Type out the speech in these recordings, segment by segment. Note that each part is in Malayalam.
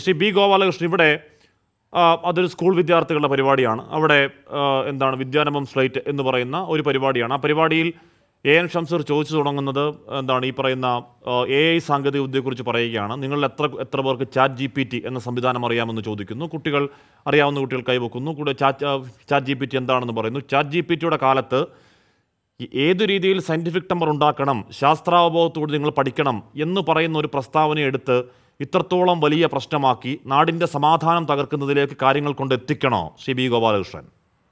ശ്രീ ബി ഗോപാലകൃഷ്ണൻ ഇവിടെ ആ, അതൊരു സ്കൂൾ വിദ്യാർത്ഥികളുടെ പരിപാടിയാണ് അവിടെ ആ, എന്താണ് വിദ്യാരംഭം സ്ലൈറ്റ് എന്ന് പറയുന്ന ഒരു പരിപാടിയാണ് ആ പരിപാടിയിൽ എ എൻ ഷംസീർ ചോദിച്ചു തുടങ്ങുന്നത് എന്താണ് ഈ പറയുന്ന എ ഐ സാങ്കേതിക വിദ്യയെക്കുറിച്ച് പറയുകയാണ് നിങ്ങൾ എത്ര എത്ര പേർക്ക് ചാറ്റ് ജി പി ടി എന്ന സംവിധാനം അറിയാമെന്ന് ചോദിക്കുന്നു കുട്ടികൾ അറിയാവുന്ന കുട്ടികൾ കൈവക്കുന്നു കൂടെ chat chat G P T എന്താണെന്ന് പറയുന്നു ചാറ്റ് ജി പി ടിയുടെ കാലത്ത് ഈ ഏതു രീതിയിൽ സയൻറ്റിഫിക് ടമ്പർ ഉണ്ടാക്കണം ശാസ്ത്രാവബോധത്തോട് നിങ്ങൾ പഠിക്കണം എന്ന് പറയുന്ന ഒരു പ്രസ്താവന എടുത്ത് ഇത്രത്തോളം വലിയ പ്രശ്നമാക്കി നാടിൻ്റെ സമാധാനം തകർക്കുന്നതിലേക്ക് കാര്യങ്ങൾ കൊണ്ട് എത്തിക്കണോ ശ്രീ ബി ഗോപാലകൃഷ്ണൻ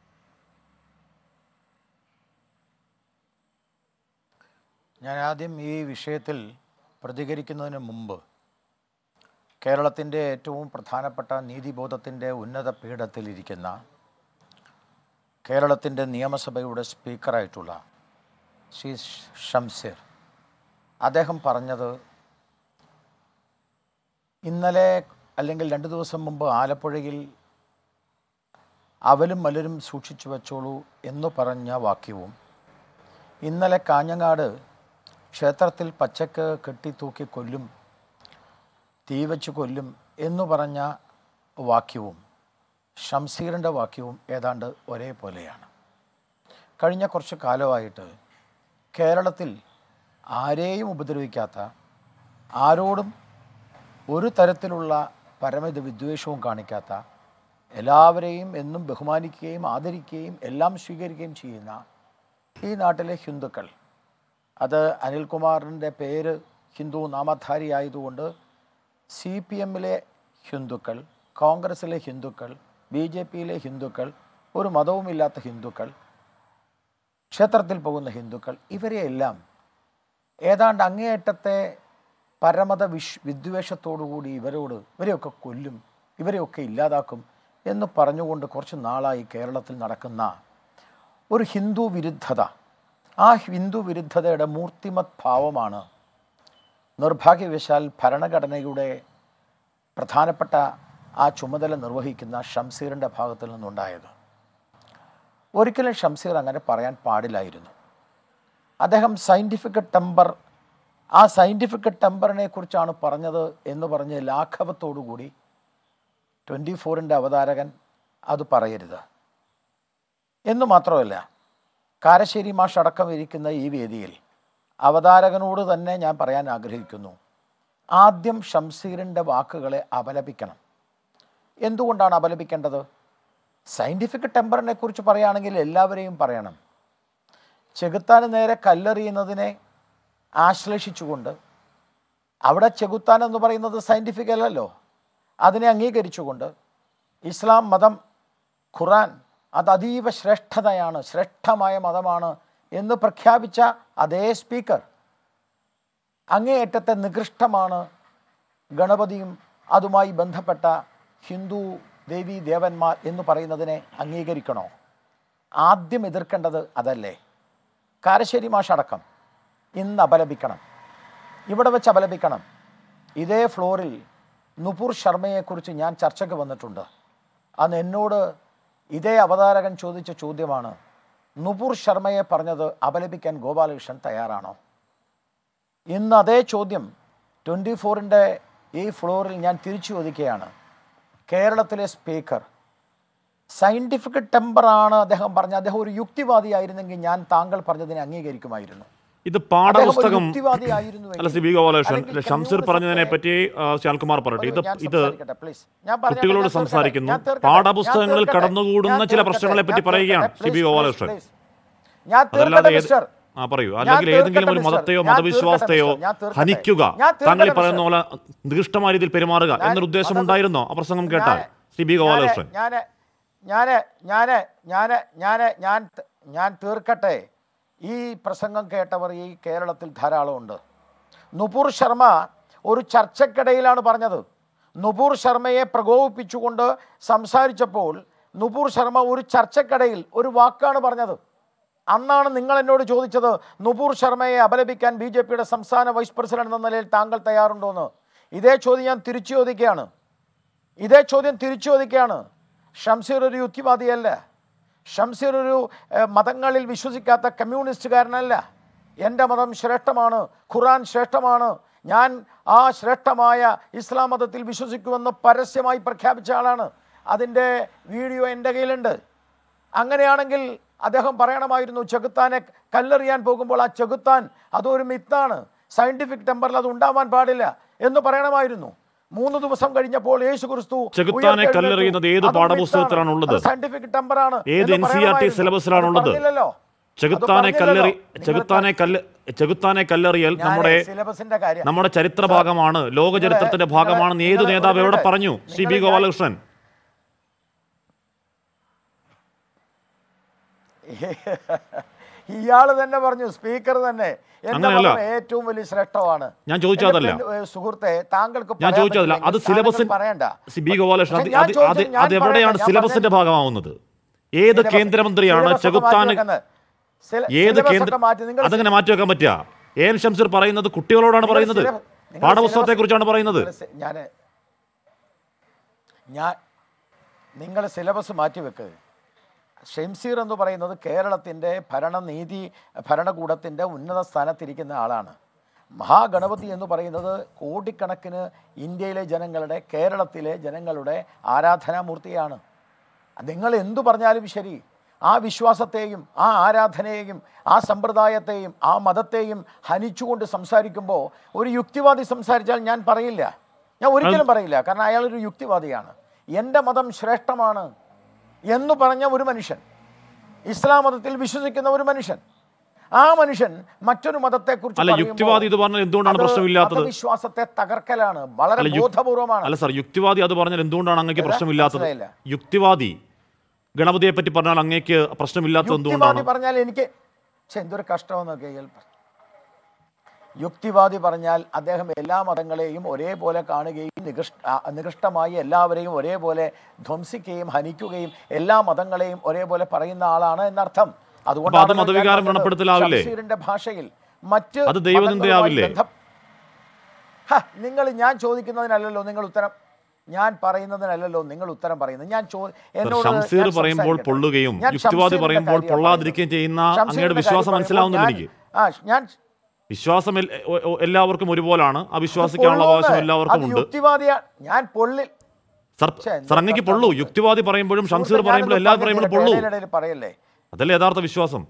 ഞാൻ ആദ്യം ഈ വിഷയത്തിൽ പ്രതികരിക്കുന്നതിന് മുമ്പ് കേരളത്തിൻ്റെ ഏറ്റവും പ്രധാനപ്പെട്ട നീതിബോധത്തിൻ്റെ ഉന്നത പീഠത്തിലിരിക്കുന്ന കേരളത്തിൻ്റെ നിയമസഭയുടെ സ്പീക്കറായിട്ടുള്ള ശ്രീ ഷംസീർ അദ്ദേഹം പറഞ്ഞത് ഇന്നലെ അല്ലെങ്കിൽ രണ്ട് ദിവസം മുമ്പ് ആലപ്പുഴയിൽ അവലും മലരും സൂക്ഷിച്ചു വച്ചോളൂ എന്ന് പറഞ്ഞ വാക്യവും ഇന്നലെ കാഞ്ഞങ്ങാട് ക്ഷേത്രത്തിൽ പച്ചക്ക് കെട്ടിത്തൂക്കി കൊല്ലും തീ വെച്ച് കൊല്ലും എന്ന് പറഞ്ഞ വാക്യവും ഷംസീറിൻ്റെ വാക്യവും ഏതാണ്ട് ഒരേപോലെയാണ് കഴിഞ്ഞ കുറച്ച് കാലമായിട്ട് കേരളത്തിൽ ആരെയും ഉപദ്രവിക്കാത്ത ആരോടും ഒരു തരത്തിലുള്ള പരമത വിദ്വേഷവും കാണിക്കാത്ത എല്ലാവരെയും എന്നും ബഹുമാനിക്കുകയും ആദരിക്കുകയും എല്ലാം സ്വീകരിക്കുകയും ചെയ്യുന്ന ഈ നാട്ടിലെ ഹിന്ദുക്കൾ അത് അനിൽകുമാറിൻ്റെ പേര് ഹിന്ദു നാമധാരി ആയതുകൊണ്ട് സി പി എമ്മിലെ ഹിന്ദുക്കൾ കോൺഗ്രസ്സിലെ ഹിന്ദുക്കൾ ബി ജെ പിയിലെ ഹിന്ദുക്കൾ ഒരു മതവുമില്ലാത്ത ഹിന്ദുക്കൾ ക്ഷേത്രത്തിൽ പോകുന്ന ഹിന്ദുക്കൾ ഇവരെയെല്ലാം ഏതാണ്ട് അങ്ങേയറ്റത്തെ പരമത വിഷ് വിദ്വേഷത്തോടുകൂടി ഇവരോട് ഇവരെയൊക്കെ കൊല്ലും ഇവരെയൊക്കെ ഇല്ലാതാക്കും എന്ന് പറഞ്ഞുകൊണ്ട് കുറച്ച് നാളായി കേരളത്തിൽ നടക്കുന്ന ഒരു ഹിന്ദു വിരുദ്ധത ആ ഹിന്ദു വിരുദ്ധതയുടെ മൂർത്തിമത് ഭാവമാണ് നിർഭാഗ്യവശാൽ ഭരണഘടനയുടെ പ്രധാനപ്പെട്ട ആ ചുമതല നിർവഹിക്കുന്ന ഷംസീറിൻ്റെ ഭാഗത്തിൽ നിന്നുണ്ടായത് ഒരിക്കലും ഷംസീർ അങ്ങനെ പറയാൻ പാടില്ലായിരുന്നു അദ്ദേഹം സയൻറ്റിഫിക് ടെമ്പർ ആ സയൻറ്റിഫിക് ടെമ്പറിനെ കുറിച്ചാണ് പറഞ്ഞത് എന്ന് പറഞ്ഞ് ലാഘവത്തോടുകൂടി ട്വൻറ്റി ഫോറിൻ്റെ അവതാരകൻ അത് പറയരുത് എന്ന് മാത്രമല്ല കാരശ്ശേരി മാഷ് അടക്കം ഇരിക്കുന്ന ഈ വേദിയിൽ അവതാരകനോട് തന്നെ ഞാൻ പറയാൻ ആഗ്രഹിക്കുന്നു ആദ്യം ഷംസീറിൻ്റെ വാക്കുകളെ അപലപിക്കണം എന്തുകൊണ്ടാണ് അപലപിക്കേണ്ടത് സയൻറ്റിഫിക് ടെമ്പറിനെ കുറിച്ച് പറയുകയാണെങ്കിൽ എല്ലാവരെയും പറയണം ചെകുത്താന് നേരെ കല്ലെറിയുന്നതിനെ ആശ്ലേഷിച്ചുകൊണ്ട് അവിടെ ചെകുത്താൻ എന്ന് പറയുന്നത് സയൻറ്റിഫിക് അല്ലല്ലോ അതിനെ അംഗീകരിച്ചുകൊണ്ട് ഇസ്ലാം മതം ഖുറാൻ അത് അതീവ ശ്രേഷ്ഠതയാണ് ശ്രേഷ്ഠമായ മതമാണ് എന്ന് പ്രഖ്യാപിച്ച അതേ സ്പീക്കർ അങ്ങേയറ്റത്തെ നികൃഷ്ടമാണ് ഗണപതിയും അതുമായി ബന്ധപ്പെട്ട ഹിന്ദു ദേവി ദേവന്മാർ എന്ന് പറയുന്നതിനെ അംഗീകരിക്കണോ ആദ്യം എതിർക്കേണ്ടത് അതല്ലേ കാരശ്ശേരി മാഷടക്കം ഇന്ന് അപലപിക്കണം ഇവിടെ വെച്ച് അപലപിക്കണം ഇതേ ഫ്ലോറിൽ നുപുർ ശർമ്മയെക്കുറിച്ച് ഞാൻ ചർച്ചയ്ക്ക് വന്നിട്ടുണ്ട് അന്ന് എന്നോട് ഇതേ അവതാരകൻ ചോദിച്ച ചോദ്യമാണ് നുപുർ ശർമ്മയെ പറഞ്ഞത് അപലപിക്കാൻ ഗോപാലകൃഷ്ണൻ തയ്യാറാണോ ഇന്ന് അതേ ചോദ്യം ട്വൻറ്റി ഫോറിൻ്റെ ഈ ഫ്ലോറിൽ ഞാൻ തിരിച്ചു ചോദിക്കുകയാണ് കേരളത്തിലെ സ്പീക്കർ സയൻറ്റിഫിക് ടെമ്പറാണ് അദ്ദേഹം പറഞ്ഞ അദ്ദേഹം ഒരു യുക്തിവാദിയായിരുന്നെങ്കിൽ ഞാൻ താങ്കൾ പറഞ്ഞതിനെ അംഗീകരിക്കുമായിരുന്നു ഇത് അദ്ദേഹം ഒരു പാഠപുസ്തകം യുക്തിവാദിയായിരുന്നുവെങ്കിൽ അല്ല ശ്രീ ബി ഗോപാലകൃഷ്ണൻ അല്ലെങ്കിൽ ഷംസീർ കമ്മ്യൂണിസ്റ്റ് പറഞ്ഞതിനെ പറ്റി ആ, ശ്രീ അൽകുമാർ പറയട്ടെ ഇത് ഞാൻ ഇത് സംസാരിക്കട്ടെ, please. ഞാൻ പറഞ്ഞ- കുട്ടികളോട് ഞാൻ തീർക്കട്ടെ, സംസാരിക്കുന്നു ഞാൻ തീർക്കട്ടെ, പാഠപുസ്തകങ്ങളിൽ ഞാൻ കടന്നുകൂടുന്ന തീർക്കട്ടെ, ചില ഞാൻ പ്രശ്നങ്ങളെ പറ്റി തീർക്കട്ടെ, പറയുകയാണ് Shri B please, Gopalakrishnan please, please. ഞാൻ അതല്ലാതെ തീർക്കട്ടെ, ഏത് മിസ്റ്റർ. ആ പറയൂ ഞാൻ അല്ലെങ്കിൽ തീർക്കട്ടെ, ഏതെങ്കിലും ഒരു മിസ്റ്റർ. മതത്തെയോ ഞാൻ മതവിശ്വാസത്തെയോ തീർക്കട്ടെ, ഞാൻ തീർക്കട്ടെ. ഹനിക്കുക ഞാൻ തീർക്കട്ടെ, താങ്കൾ ഈ പറയുന്ന മിസ്റ്റർ. പോലെ നികൃഷ്ടമായ രീതിയിൽ പെരുമാറുക എന്നൊരു ഉദ്ദേശം ഉണ്ടായിരുന്നോ ആ പ്രസംഗം കേട്ടാൽ ശ്രീ ബി ഗോപാലകൃഷ്ണൻ ഞാൻ ഞാൻ ഞാൻ ഞാൻ ഞാൻ ഞാൻ ഞാൻ തീർക്കട്ടെ ഈ പ്രസംഗം കേട്ടവർ ഈ കേരളത്തിൽ ധാരാളമുണ്ട് നുപുർ ശർമ്മ ഒരു ചർച്ചക്കിടയിലാണ് പറഞ്ഞത് നുപുർ ശർമ്മയെ പ്രകോപിപ്പിച്ചുകൊണ്ട് സംസാരിച്ചപ്പോൾ നുപുർ ശർമ്മ ഒരു ചർച്ചക്കിടയിൽ ഒരു വാക്കാണ് പറഞ്ഞത് അന്നാണ് നിങ്ങൾ എന്നോട് ചോദിച്ചത് നുപുർ ശർമ്മയെ അപലപിക്കാൻ ബി ജെ പിയുടെ സംസ്ഥാന വൈസ് പ്രസിഡന്റ് എന്ന നിലയിൽ താങ്കൾ തയ്യാറുണ്ടോ എന്ന് ഇതേ ചോദ്യം ഞാൻ തിരിച്ചു ചോദിക്കുകയാണ് ഇതേ ചോദ്യം തിരിച്ചു ചോദിക്കുകയാണ് ഷംസീർ ഒരു യുക്തിവാദിയല്ല ഷംസീർ ഒരു ഏഹ്, മതങ്ങളിൽ വിശ്വസിക്കാത്ത കമ്മ്യൂണിസ്റ്റുകാരനല്ല എൻ്റെ മതം ശ്രേഷ്ഠമാണ് ഖുറാൻ ശ്രേഷ്ഠമാണ് ഞാൻ ആ ശ്രേഷ്ഠമായ ഇസ്ലാം മതത്തിൽ വിശ്വസിക്കുമെന്ന് പരസ്യമായി പ്രഖ്യാപിച്ച ആളാണ് അതിൻ്റെ വീഡിയോ എൻ്റെ കയ്യിലുണ്ട് അങ്ങനെയാണെങ്കിൽ അദ്ദേഹം പറയണമായിരുന്നു ചെകുത്താനെ കല്ലെറിയാൻ പോകുമ്പോൾ ആ ചെകുത്താൻ അതൊരു മിത്താണ് സയന്റിഫിക് ടെമ്പറിൽ അത് ഉണ്ടാവാൻ പാടില്ല എന്ന് പറയണമായിരുന്നു മൂന്ന് ദിവസം കഴിഞ്ഞപ്പോൾ യേശു ക്രിസ്തു ചെകുത്താനെ കല്ലെറിയുന്നത് ഏത് പാഠപുസ്തകത്തിലാണുള്ളത്? സയന്റിഫിക് ടെമ്പറാണ് ഏത് എന്ന് NCERT പറയണമായിരുന്നു. സിലബസിലാണുള്ളത്? അത് പറഞ്ഞില്ലല്ലോ. ചെകുത്താനെ അത് കല്ലെറി പറഞ്ഞില്ലല്ലോ. ചെകുത്താനെ കല്ല് ചെകുത്താനെ കല്ലെറിയൽ ഞാനേ നമ്മുടെ സിലബസിന്റെ കാര്യം നമ്മുടെ ചരിത്ര ഭാഗമാണ് ലോക ചരിത്രത്തിന്റെ നിങ്ങളെ- ഭാഗമാണെന്ന് ഏത് നിങ്ങളെ- നേതാവ് എവിടെ നിങ്ങളെ- പറഞ്ഞു സി ബി നിങ്ങളെ- ഗോപാലകൃഷ്ണൻ ഇയാള് തന്നെ പറഞ്ഞു സ്പീക്കർ തന്നെ എന്റെ അങ്ങനെയല്ല. മതം ഏറ്റവും വലിയ ശ്രേഷ്ഠമാണ് ഞാൻ ചോദിച്ചത് എന്റെ അതല്ല. പെൺ- ഏ, സുഹൃത്തെ താങ്കൾക്ക് ഞാൻ പറയാൻ ചോദിച്ചതല്ല അത് പറ്റില്ലെങ്കിൽ സിലബസിൽ താങ്കൾ പറയണ്ട സി ബി ഗോപാലകൃഷ്ണൻ അത് പക്ഷേ ഞാൻ അത് അത് ചോദിച്ചത് ഞാൻ അത് എവിടെയാണ് പറയട്ടെ, ഞാൻ സിലബസിന്റെ പറഞ്ഞത് ഭാഗമാവുന്നത് ഏത് സിലബസ്- കേന്ദ്രമന്ത്രിയാണ് സിലബസ് ഒക്കെ ചെകുത്താൻ മാറ്റി വെക്കുന്നത്. സില- ഏത് സിലബസ് കേന്ദ്ര ഒക്കെ മാറ്റി നിങ്ങൾ അതങ്ങനെ മാറ്റിവെക്കാൻ പറ്റുക എ എൻ ഷംസീർ പറയുന്നത് കുട്ടികളോടാണ് നിങ്ങൾ പറയുന്നത് സിലബസ്- നിങ്ങൾ പാഠപുസ്തകത്തെ കുറിച്ചാണ് സിലബസ്- പറയുന്നത് നിങ്ങൾ സി- ഞാന് ഞാൻ നിങ്ങൾ സിലബസ് മാറ്റി വെക്ക് ഷംസീർ എന്ന് പറയുന്നത് കേരളത്തിൻ്റെ ഭരണനീതി ഭരണകൂടത്തിൻ്റെ ഉന്നത സ്ഥാനത്തിരിക്കുന്ന ആളാണ് മഹാഗണപതി എന്ന് പറയുന്നത് കോടിക്കണക്കിന് ഇന്ത്യയിലെ ജനങ്ങളുടെ കേരളത്തിലെ ജനങ്ങളുടെ ആരാധനാമൂർത്തിയാണ് നിങ്ങൾ എന്തു പറഞ്ഞാലും ശരി ആ വിശ്വാസത്തെയും ആ ആരാധനയെയും ആ സമ്പ്രദായത്തെയും ആ മതത്തെയും ഹനിച്ചുകൊണ്ട് സംസാരിക്കുമ്പോൾ ഒരു യുക്തിവാദി സംസാരിച്ചാൽ ഞാൻ പറയില്ല ഞാൻ ഒരിക്കലും പറയില്ല കാരണം അയാളൊരു യുക്തിവാദിയാണ് എൻ്റെ മതം ശ്രേഷ്ഠമാണ് എന്ന് പറഞ്ഞ ഒരു മനുഷ്യൻ ഇസ്ലാം മതത്തിൽ വിശ്വസിക്കുന്ന ഒരു മനുഷ്യൻ ആ മനുഷ്യൻ മറ്റൊരു മതത്തെക്കുറിച്ച് അല്ല പറയുമ്പോൾ യുക്തിവാദി ഇത് പറഞ്ഞാൽ എന്തുകൊണ്ടാണ് അത് പ്രശ്നമില്ലാത്തത് വിശ്വാസത്തെ തകർക്കലാണ് വളരെ അല്ല, യു- ബോധപൂർവമാണ് അല്ല സാർ യുക്തിവാദി അത് പറഞ്ഞാൽ എന്തുകൊണ്ടാണ് അങ്ങേക്ക് ഏതാ? പ്രശ്നമില്ലാത്തത് മനസ്സിലായില്ല. യുക്തിവാദി ഗണപതിയെ പറ്റി പറഞ്ഞാൽ അങ്ങേക്ക് പ്രശ്നമില്ലാത്തത് യുക്തിവാദി എന്തുകൊണ്ടാണ് പറഞ്ഞാൽ എനിക്ക് ഛെ, എന്തൊരു കഷ്ടമെന്നൊക്കെ കേൾപ്പ് യുക്തിവാദി പറഞ്ഞാൽ അദ്ദേഹം എല്ലാ മതങ്ങളെയും ഒരേപോലെ കാണുകയും നികൃഷ്ട ആ, നികൃഷ്ടമായി എല്ലാവരെയും ഒരേപോലെ ധ്വംസിക്കുകയും ഹനിക്കുകയും എല്ലാ മതങ്ങളെയും ഒരേപോലെ പറയുന്ന ആളാണ് എന്നർത്ഥം അതുകൊണ്ടാണ് അത് ഞാൻ മതവികാരം പറഞ്ഞത് വ്രണപ്പെടുത്തലാവില്ലേ? ഷംസീറിന്റെ ഭാഷയിൽ മറ്റ് അത് ദൈവനിന്ദയാവില്ലേ? മതങ്ങളുമായി ബന്ധം- ഹ, നിങ്ങൾ ഞാൻ ചോദിക്കുന്നതിനല്ലല്ലോ നിങ്ങൾ ഉത്തരം ഞാൻ പറയുന്നതിനല്ലല്ലോ നിങ്ങൾ ഉത്തരം പറയുന്നത് ഞാൻ ചോ എന്നോട് ഷംസീർ ഞാൻ പറയുമ്പോൾ സംസാരിക്കട്ടെ. പൊള്ളുകയും ഞാൻ യുക്തിവാദി ഷംസീറിന്റെ പറയുമ്പോൾ കാര്യമാണ് പൊള്ളാതിരിക്കുകയും പറയുന്നത്. ചെയ്യുന്ന ഷംസീറിന്റെ അങ്ങയുടെ കാര്യം വിശ്വാസം പറയുമ്പോൾ മനസ്സിലാവുന്നില്ല ഞാൻ- എനിക്ക് ആ ഞാൻ വിശ്വാസം എൽ- ഒ- ഒ- എല്ലാവർക്കും ഒരുപോലാണ് ആ വിശ്വാസിക്കാനുള്ള പൊള്ളുന്നത് അവകാശം എല്ലാവർക്കും അത് ഉണ്ട് യുക്തിവാദിയാ ഞാൻ പൊള്ളി സർ ഛെ, സർ അങ്ങേക്ക് പൊള്ളു യുക്തിവാദി പറയുമ്പോഴും ഷംസീർ സുഹൃത്തേ, പറയുമ്പോഴും ഞാനൊന്ന് എല്ലാവരും പറയുമ്പോഴും പറഞ്ഞില്ലേ, പൊള്ളു ഇടയിലിടയിൽ പറയല്ലേ അതല്ലേ യഥാർത്ഥ വിശ്വാസം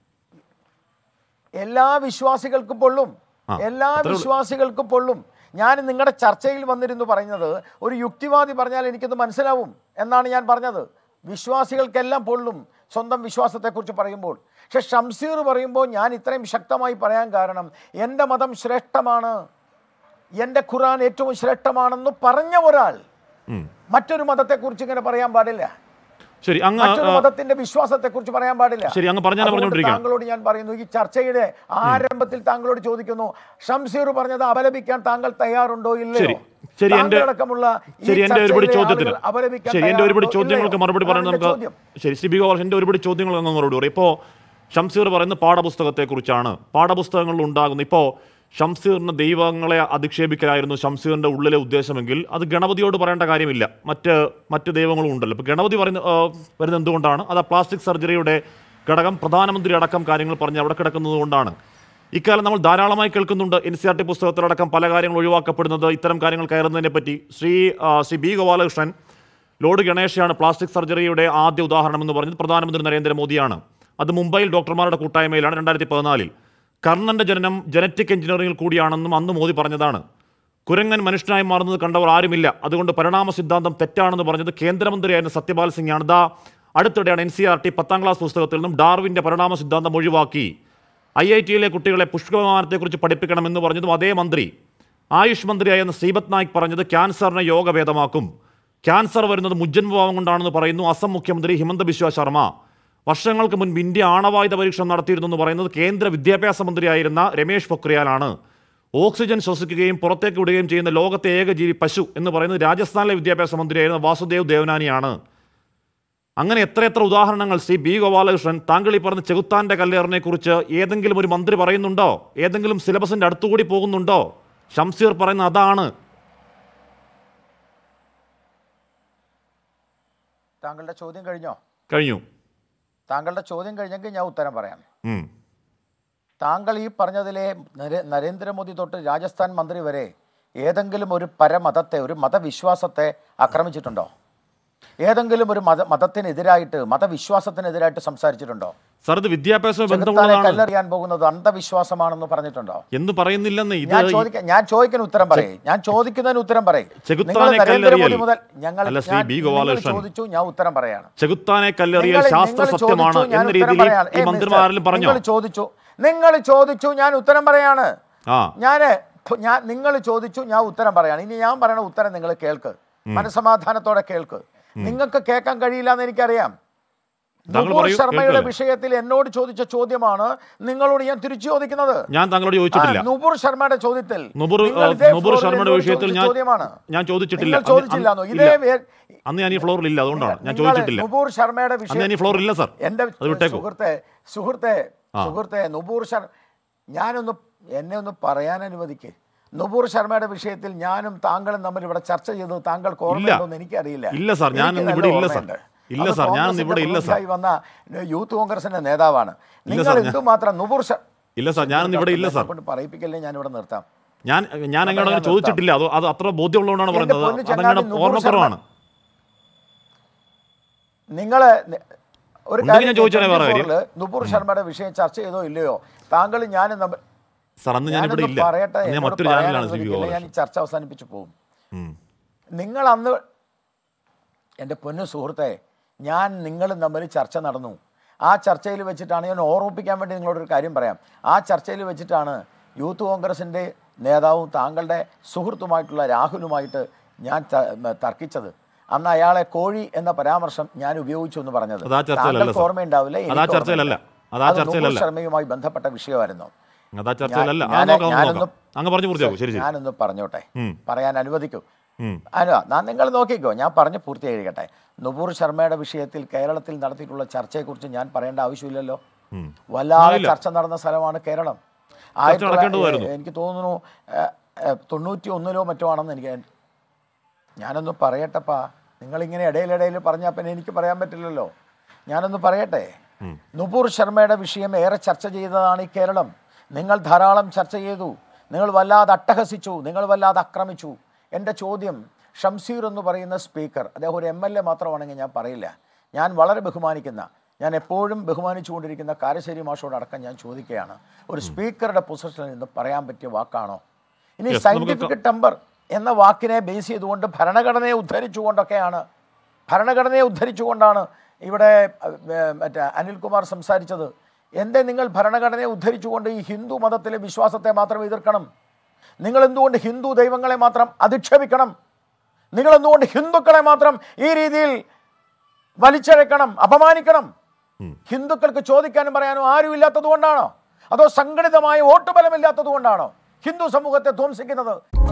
എല്ലാ വിശ്വാസികൾക്കും പൊള്ളും ആ, എല്ലാ അത്രേ ഉള്ളൂ. വിശ്വാസികൾക്കും പൊള്ളും ഞാൻ നിങ്ങളുടെ ചർച്ചയിൽ വന്നിരുന്നു പറഞ്ഞത് ഒരു യുക്തിവാദി പറഞ്ഞാൽ എനിക്കത് മനസ്സിലാവും എന്നാണ് ഞാൻ പറഞ്ഞത് വിശ്വാസികൾക്കെല്ലാം പൊള്ളും സ്വന്തം വിശ്വാസത്തെക്കുറിച്ച് പറയുമ്പോൾ പക്ഷെ ഷംസീർ പറയുമ്പോൾ ഞാൻ ഇത്രയും ശക്തമായി പറയാൻ കാരണം എൻ്റെ മതം ശ്രേഷ്ഠമാണ് എൻ്റെ ഖുറാൻ ഏറ്റവും ശ്രേഷ്ഠമാണെന്ന് പറഞ്ഞ ഒരാൾ ഉം. മറ്റൊരു മതത്തെക്കുറിച്ച് ഇങ്ങനെ പറയാൻ പാടില്ല ശരി അങ്ങ് മറ്റൊരു ആ, മതത്തിന്റെ വിശ്വാസത്തെ കുറിച്ച് പറയാൻ പാടില്ല ശരി, അങ്ങ് പറഞ്ഞാണ് അതുകൊണ്ട് പറഞ്ഞുകൊണ്ടിരിക്കുകയാണ്. താങ്കളോട് ഞാൻ പറയുന്നു ഈ ചർച്ചയുടെ ആരംഭത്തിൽ താങ്കളോട് ചോദിക്കുന്നു ഷംസീർ പറഞ്ഞത് അപലപിക്കാൻ താങ്കൾ തയ്യാറുണ്ടോ ഇല്ലയോ ശരി ശരി എന്റെ താങ്കളടക്കമുള്ള ഈ ശരി എന്റെ ഒരുപടി ചർച്ചയിലെ ചോദ്യത്തിന് ആളുകൾ അപലപിക്കാൻ ശരി എന്റെ ഒരുപടി തയ്യാറുണ്ടോ ചോദ്യങ്ങൾക്ക് ഇല്ലയോ? മറുപടി പറയാൻ അതാണ് നമുക്ക് എന്റെ ചോദ്യം. ശരി ശ്രീ ബി ഗോപാൽ എന്റെ ഒരുപടി ചോദ്യങ്ങൾക്ക് അങ്ങ് മറുപടി പറയും ഇപ്പോൾ ഷംസീർ പറയുന്ന പാഠപുസ്തകത്തെക്കുറിച്ചാണ് പാഠപുസ്തകങ്ങളിൽ ഉണ്ടാകുന്ന ഇപ്പോൾ ഷംസീറിന് ദൈവങ്ങളെ അധിക്ഷേപിക്കലായിരുന്നു ഷംസീറിന്റെ ഉള്ളിലെ ഉദ്ദേശമെങ്കിൽ അത് ഗണപതിയോട് പറയേണ്ട കാര്യമില്ല മറ്റ് മറ്റ് ദൈവങ്ങളും ഉണ്ടല്ലോ ഇപ്പോൾ ഗണപതി പറയുന്ന ആ, വരുന്നത് എന്തുകൊണ്ടാണ് അത് ആ പ്ലാസ്റ്റിക് സർജറിയുടെ ഘടകം പ്രധാനമന്ത്രി അടക്കം കാര്യങ്ങൾ പറഞ്ഞ് അവിടെ കിടക്കുന്നത് കൊണ്ടാണ് ഇക്കാലം നമ്മൾ ധാരാളമായി കേൾക്കുന്നുണ്ട് എൻ സി ആർ ടി പുസ്തകത്തിലടക്കം പല കാര്യങ്ങൾ ഒഴിവാക്കപ്പെടുന്നത് ഇത്തരം കാര്യങ്ങൾ കയറുന്നതിനെ പറ്റി ശ്രീ ആ, ശ്രീ ബി ഗോപാലകൃഷ്ണൻ ലോർഡ് ഗണേശയാണ് പ്ലാസ്റ്റിക് സർജറിയുടെ ആദ്യ ഉദാഹരണം എന്ന് പറഞ്ഞത് പ്രധാനമന്ത്രി നരേന്ദ്രമോദിയാണ് അത് മുംബൈയിൽ ഡോക്ടർമാരുടെ കൂട്ടായ്മയിലാണ് രണ്ടായിരത്തി പതിനാലിൽ കർണന്റെ ജനനം ജനറ്റിക് എഞ്ചിനീയറിംഗിൽ കൂടിയാണെന്നും അന്ന് മോദി പറഞ്ഞതാണ് കുരങ്ങൻ മനുഷ്യനായി മാറുന്നത് കണ്ടവർ ആരുമില്ല അതുകൊണ്ട് പരിണാമ സിദ്ധാന്തം തെറ്റാണെന്ന് പറഞ്ഞത് കേന്ദ്രമന്ത്രിയായിരുന്ന സത്യപാൽ സിംഗ് ആണ് ദാ അടുത്തിടെയാണ് എൻ സി ആർ ടി പത്താം ക്ലാസ് പുസ്തകത്തിൽ നിന്നും ഡാർവിന്റെ പരിണാമ സിദ്ധാന്തം ഒഴിവാക്കി ഐ ഐ ടിയിലെ കുട്ടികളെ പുഷ്പവിമാനത്തെക്കുറിച്ച് പഠിപ്പിക്കണമെന്ന് പറഞ്ഞതും അതേ മന്ത്രി ആയുഷ് മന്ത്രിയായിരുന്ന ശ്രീപത് നായിക് പറഞ്ഞത് ക്യാൻസറിനെ യോഗഭേദമാക്കും ക്യാൻസർ വരുന്നത് മുജ്ജന്മഭാവം കൊണ്ടാണെന്ന് പറയുന്നു അസം മുഖ്യമന്ത്രി ഹിമന്ത ബിശ്വ ശർമ്മ വർഷങ്ങൾക്ക് മുൻപ് ഇന്ത്യ ആണവായുധ പരീക്ഷണം നടത്തിയിരുന്നു എന്ന് പറയുന്നത് കേന്ദ്ര വിദ്യാഭ്യാസ മന്ത്രിയായിരുന്ന രമേഷ് പൊക്രിയാലാണ് ഓക്സിജൻ ശ്വസിക്കുകയും പുറത്തേക്ക് വിടുകയും ചെയ്യുന്ന ലോകത്തെ ഏക ജീവി പശു എന്ന് പറയുന്നത് രാജസ്ഥാനിലെ വിദ്യാഭ്യാസ മന്ത്രിയായിരുന്ന വാസുദേവ് ദേവനാനിയാണ് അങ്ങനെ എത്രയെത്ര ഉദാഹരണങ്ങൾ ശ്രീ ബി ഗോപാലകൃഷ്ണൻ താങ്കൾ ഈ പറഞ്ഞ ചെകുത്താന്റെ കല്ലേറിനെ കുറിച്ച് ഏതെങ്കിലും ഒരു മന്ത്രി പറയുന്നുണ്ടോ ഏതെങ്കിലും സിലബസിന്റെ അടുത്തുകൂടി പോകുന്നുണ്ടോ ഷംസീർ പറയുന്ന അതാണ് താങ്കളുടെ ചോദ്യം കഴിഞ്ഞോ കഴിഞ്ഞു താങ്കളുടെ ചോദ്യം കഴിഞ്ഞെങ്കിൽ ഞാൻ ഉത്തരം പറയാം ഉം. താങ്കൾ ഈ പറഞ്ഞതിലെ നരേ നരേന്ദ്രമോദി തൊട്ട് രാജസ്ഥാൻ മന്ത്രി വരെ ഏതെങ്കിലും ഒരു പരമതത്തെ ഒരു മതവിശ്വാസത്തെ ആക്രമിച്ചിട്ടുണ്ടോ ഏതെങ്കിലും ഒരു മത മതത്തിനെതിരായിട്ട് മതവിശ്വാസത്തിനെതിരായിട്ട് സംസാരിച്ചിട്ടുണ്ടോ സാർ ഇത് വിദ്യാഭ്യാസവുമായി ചെകുത്താനെ ബന്ധമുള്ളതാണ് കല്ലെറിയാൻ പോകുന്നത് അന്ധവിശ്വാസമാണെന്ന് പറഞ്ഞിട്ടുണ്ടോ എന്ന് പറയുന്നില്ലെന്ന് ഇത് ഞാൻ ചോദിക്കാൻ ഞാൻ ചോദിക്കുന്ന ഉത്തരം പറയും ഞാൻ ചോദിക്കുന്നതിന് ഉത്തരം പറയും ചെകുത്താനെ നിങ്ങൾ നരേന്ദ്രമോദി കല്ലെറിയൽ. മുതൽ ഞങ്ങൾ അല്ല, ശ്രീ ഞാൻ- ബി നിങ്ങൾ ഗോപാലകൃഷ്ണൻ. ചോദിച്ചു ഞാൻ ഉത്തരം പറയാണ് ചെകുത്താനെ കല്ലെറിയൽ നിങ്ങൾ- ശാസ്ത്ര നിങ്ങൾ സത്യമാണ് ചോദിച്ചു, ഞാൻ എന്ന ഉത്തരം രീതിയിൽ പറയാണ്. ഈ ഏയ് മന്ത്രിമാരിലും മിസ്റ്റർ, പറഞ്ഞോ നിങ്ങൾ ചോദിച്ചു നിങ്ങൾ ചോദിച്ചു ഞാൻ ഉത്തരം പറയാണ് ആ ഞാന് ഫ് ഞാൻ നിങ്ങൾ ചോദിച്ചു ഞാൻ ഉത്തരം പറയാണ് ഇനി ഞാൻ പറയണ ഉത്തരം നിങ്ങൾ കേൾക്ക് മനസമാധാനത്തോടെ കേൾക്ക് നിങ്ങൾക്ക് കേൾക്കാൻ കഴിയില്ല എന്ന് എനിക്കറിയാം താങ്കൾ നുപുർ പറയൂ, ശർമ്മയുടെ കേൾക്കല്ലേ? വിഷയത്തിൽ എന്നോട് ചോദിച്ച ചോദ്യമാണ് നിങ്ങളോട് ഞാൻ തിരിച്ചു ചോദിക്കുന്നത് ഞാൻ താങ്കളോട് ചോദിച്ചിട്ടില്ല ആ, നുപുർ ശർമ്മയുടെ ചോദ്യത്തിൽ നുപുർ നിങ്ങൾ ഇതേ നുപുർ ഫ്ലോറിൽ ശർമ്മയുടെ എന്നോട് വിഷയത്തിൽ ചോദിച്ച ഞാൻ ചോദ്യമാണ് ഞാൻ ചോദിച്ചിട്ടില്ല നിങ്ങൾ അന്ന് ചോദിച്ചില്ലാന്നോ അന്ന് ഇതേ ഇല്ല. വേ- അന്ന് ഞാൻ ഈ ഫ്ലോറിൽ ഇല്ല അതുകൊണ്ടാണ് ഞാൻ നിങ്ങൾ ചോദിച്ചിട്ടില്ല നുപൂർ ശർമ്മയുടെ അന്ന് ഞാൻ ഈ ഫ്ലോറിൽ ഇല്ല സാർ എന്റെ അത് വിട്ടേക്കൂ സുഹൃത്തെ സുഹൃത്തെ ആ. സുഹൃത്തെ നുപൂർ ശർമ്മ ഞാനൊന്ന് എന്നെ ഒന്ന് പറയാൻ അനുവദിക്ക് നുപൂർ ശർമ്മയുടെ വിഷയത്തിൽ ഞാനും താങ്കളും തമ്മിൽ ഇവിടെ ചർച്ച ചെയ്തത് താങ്കൾക്ക് ഓർമ്മയുണ്ടോന്ന് എനിക്കറിയില്ല ഇല്ല സാർ, ഞാനൊന്നും എനിക്ക് ഇവിടെ നല്ല ഇല്ല സാർ. ഓർമ്മയുണ്ട്. ഇല്ല അത് സാർ, ഞാനൊന്നും കോൺഗ്രസിന്റെ ഇവിടെ ഇല്ല സാർ. പ്രതിനിധിയായി വന്ന യൂത്ത് കോൺഗ്രസിന്റെ നേതാവാണ് നിങ്ങൾ സാർ, ഞാൻ- എന്തുമാത്രം നുപൂർ ശർ- ഇല്ല സാർ ഞാനൊന്നും ഇവിടെ ഇല്ല സാർ കൊണ്ട് പറയിപ്പിക്കല്ലേ ഞാൻ ഇവിടെ നിർത്താം ഞാൻ ഞാൻ അങ്ങോട്ട് അങ്ങനെ ചോദിച്ചിട്ടില്ല അത് അത് അത്ര ബോധ്യമുള്ളതുകൊണ്ടാണ് എന്റെ പറയുന്നത് പൊന്നു അതങ്ങനെ ചങ്ങാതി, നുപൂർ ഓർമ്മക്കുറവാണ് നിങ്ങള് നി- ഒരു ഉണ്ടെങ്കിൽ കാര്യം ഞാൻ ചോദിച്ചോളാം വേറെ കാര്യം. 24 ല് നുപൂർ ശർമ്മയുടെ വിഷയം ചർച്ച ചെയ്തോ ഇല്ലയോ താങ്കളും ഞാനും തമ്മിൽ സാർ അന്ന് ഞാൻ ഇവിടെ ഞാനൊന്ന് ഇല്ല പറയട്ടെ അന്ന് ഞാൻ എന്നോട് മറ്റൊരു പറയാൻ ചാനലാണ് ശ്രീ അനുവദിക്കില്ല, ഞാൻ ഗോപാലകൃഷ്ണൻ ഈ ചർച്ച അവസാനിപ്പിച്ചു പോകും ഉം. നിങ്ങൾ അന്ന് എൻ്റെ പൊന്നു സുഹൃത്തെ ഞാൻ നിങ്ങളും തമ്മിൽ ചർച്ച നടന്നു ആ ചർച്ചയിൽ വെച്ചിട്ടാണ് ഞാൻ ഓർമ്മിപ്പിക്കാൻ വേണ്ടി നിങ്ങളോടൊരു കാര്യം പറയാം ആ ചർച്ചയിൽ വെച്ചിട്ടാണ് യൂത്ത് കോൺഗ്രസിൻ്റെ നേതാവും താങ്കളുടെ സുഹൃത്തുമായിട്ടുള്ള രാഹുലുമായിട്ട് ഞാൻ ത- മ- തർക്കിച്ചത് അന്ന് അയാളെ കോഴി എന്ന പരാമർശം ഞാൻ ഉപയോഗിച്ചു എന്ന് പറഞ്ഞത് അത് ആ ചർച്ചയിലല്ല താങ്കൾക്ക് സർ. ഓർമ്മയുണ്ടാവില്ല അത് ആ എനിക്ക് ചർച്ചയിലല്ല. ഓർമ്മയുണ്ട്. അത് ആ അത് നുപുർ ചർച്ചയിലല്ല. ശർമ്മയുമായി ബന്ധപ്പെട്ട വിഷയമായിരുന്നു അതാ ചർച്ചയിലല്ല ആ ഞാൻ- നോക്കാം നമുക്ക് ഞാനൊന്ന് നോക്കാം അങ്ങ് പറഞ്ഞു പൂർത്തിയാക്കും ശരി ശരി ഞാനൊന്ന് പറഞ്ഞോട്ടെ ഉം. പറയാൻ അനുവദിക്കൂ ഉം. അനു ഞാൻ നിങ്ങൾ നോക്കിക്കോ ഞാൻ പറഞ്ഞ് പൂർത്തീകരിക്കട്ടെ നുപൂർ ശർമ്മയുടെ വിഷയത്തിൽ കേരളത്തിൽ നടത്തിയിട്ടുള്ള ചർച്ചയെക്കുറിച്ച് ഞാൻ പറയേണ്ട ആവശ്യമില്ലല്ലോ ഉം. വല്ലാതെ ഇല്ല. ചർച്ച നടന്ന സ്ഥലമാണ് കേരളം ആയിരത്തി തൊള്ളാ- നടക്കേണ്ടതായിരുന്നു. എനിക്ക് തോന്നുന്നു ഏഹ്, ഏഹ്, തൊണ്ണൂറ്റി ഒന്നിലോ മറ്റോ ആണെന്ന് എനിക്ക് ഞാനൊന്ന് പറയട്ടപ്പാ നിങ്ങളിങ്ങനെ ഇടയിലിടയിൽ പറഞ്ഞാൽ പിന്നെ എനിക്ക് പറയാൻ പറ്റില്ലല്ലോ ഞാനൊന്ന് പറയട്ടെ നുപൂർ ശർമ്മയുടെ വിഷയം ഏറെ ചർച്ച ചെയ്തതാണ് ഈ കേരളം നിങ്ങൾ ധാരാളം ചർച്ച ചെയ്തു നിങ്ങൾ വല്ലാതെ അട്ടഹസിച്ചു നിങ്ങൾ വല്ലാതെ ആക്രമിച്ചു എൻ്റെ ചോദ്യം ഷംസീർ എന്ന് പറയുന്ന സ്പീക്കർ അദ്ദേഹം ഒരു എം എൽ എ മാത്രമാണെങ്കിൽ ഞാൻ പറയില്ല ഞാൻ വളരെ ബഹുമാനിക്കുന്ന ഞാൻ എപ്പോഴും ബഹുമാനിച്ചുകൊണ്ടിരിക്കുന്ന കാരശ്ശേരി മാഷോടടക്കം ഞാൻ ചോദിക്കുകയാണ് ഒരു സ്പീക്കറുടെ പൊസിഷനിൽ നിന്ന് പറയാൻ പറ്റിയ വാക്കാണോ ഇനി Yes, നമുക്ക് സയന്റിഫിക് ടെമ്പർ എന്ന വാക്കിനെ ബേസ് ചെയ്തുകൊണ്ട് ഭരണഘടനയെ ഉദ്ധരിച്ചുകൊണ്ടൊക്കെയാണ് ഭരണഘടനയെ ഉദ്ധരിച്ചുകൊണ്ടാണ് ഇവിടെ അഹ്, ഏർ, മറ്റേ അനിൽകുമാർ സംസാരിച്ചത് എന്തേ നിങ്ങൾ ഭരണഘടനയെ ഉദ്ധരിച്ചുകൊണ്ട് ഈ ഹിന്ദു മതത്തിലെ വിശ്വാസത്തെ മാത്രം എതിർക്കണം നിങ്ങൾ എന്തുകൊണ്ട് ഹിന്ദു ദൈവങ്ങളെ മാത്രം അധിക്ഷേപിക്കണം നിങ്ങൾ എന്തുകൊണ്ട് ഹിന്ദുക്കളെ മാത്രം ഈ രീതിയിൽ വലിച്ചഴക്കണം അപമാനിക്കണം ഹിന്ദുക്കൾക്ക് ചോദിക്കാനും പറയാനും ആരും ഇല്ലാത്തത് കൊണ്ടാണോ അതോ സംഘടിതമായ വോട്ട് ബലമില്ലാത്തത് കൊണ്ടാണോ ഹിന്ദു സമൂഹത്തെ ധ്വംസിക്കുന്നത്